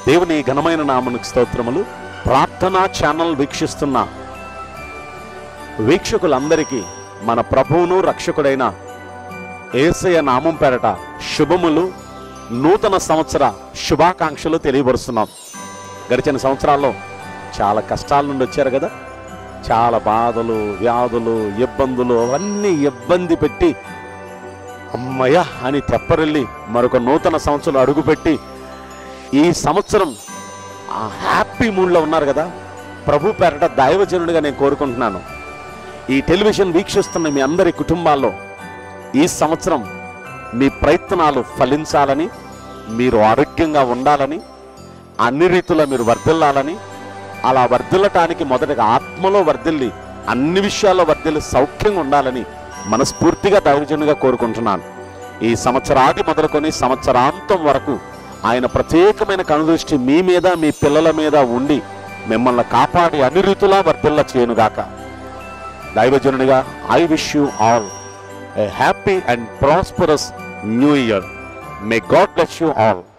దేవుని ఘనమైన నామనికి స్తోత్రములు ప్రార్థనా ఛానల్ వీక్షిస్తున్న వీక్షకులందరికీ మన ప్రభువును రక్షకుడైన ఏసయ నామం పేరట శుభములు నూతన సంవత్సర శుభాకాంక్షలు తెలియపరుస్తున్నాం గడిచిన సంవత్సరాల్లో చాలా కష్టాల నుండి వచ్చారు కదా చాలా బాధలు వ్యాధులు ఇబ్బందులు అవన్నీ ఇబ్బంది పెట్టి అమ్మయ్య అని తెప్పరెళ్ళి మరొక నూతన సంవత్సరం అడుగుపెట్టి ఈ సంవత్సరం ఆ హ్యాపీ మూడ్లో ఉన్నారు కదా ప్రభు పేరట దైవజనుడిగా నేను కోరుకుంటున్నాను ఈ టెలివిజన్ వీక్షిస్తున్న మీ అందరి కుటుంబాల్లో ఈ సంవత్సరం మీ ప్రయత్నాలు ఫలించాలని మీరు ఆరోగ్యంగా ఉండాలని అన్ని రీతుల్లో మీరు వర్ధిల్లాలని అలా వర్ధిల్లటానికి మొదటగా ఆత్మలో వర్ధిల్లి అన్ని విషయాల్లో వర్ధిల్లి సౌఖ్యంగా ఉండాలని మనస్ఫూర్తిగా దైవజనుగా కోరుకుంటున్నాను ఈ సంవత్సరాది మొదలుకొని సంవత్సరాంతం వరకు ఆయన ప్రత్యేకమైన కనుదృష్టి మీ మీద మీ పిల్లల మీద ఉండి మిమ్మల్ని కాపాడి అన్ని రీతులా వర్ధిల్ల చేయనుగాక దైవజనునిగా I wish you all a happy and prosperous new year may God bless you all